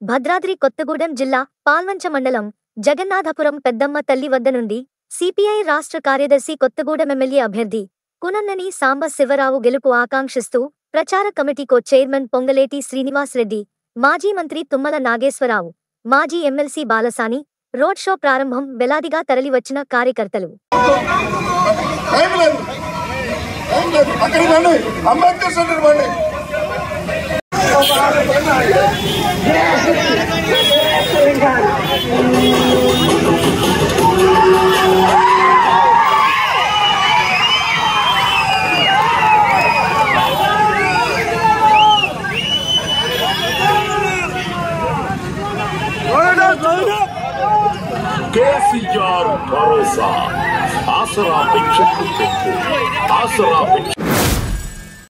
భద్రాద్రి కొత్తగూడెం జిల్లా పాల్వంచ మండలం జగన్నాథపురం పెద్దమ్మ తల్లి వద్ద నుండి సిపిఐ రాష్ట్ర కార్యదర్శి కొత్తగూడెం ఎమ్మెల్యే అభ్యర్థి కునన్నని సాంబ శివరావు గెలుపు ఆకాంక్షిస్తూ ప్రచార కమిటీకో చైర్మన్ పొంగలేటి శ్రీనివాస్ రెడ్డి మాజీ మంత్రి తుమ్మల నాగేశ్వరరావు మాజీ ఎమ్మెల్సీ బాలసాని రోడ్ షో ప్రారంభం వెలాదిగా తరలివచ్చిన కార్యకర్తలు టైం లేదు టైం లేదు అక్కడికి రండి అంబేద్కర్ సెంటర్ రండి కేసీఆర్ భరోసా ఆసరా పెన్షన్ పెంపు ఆసరా పెన్షన్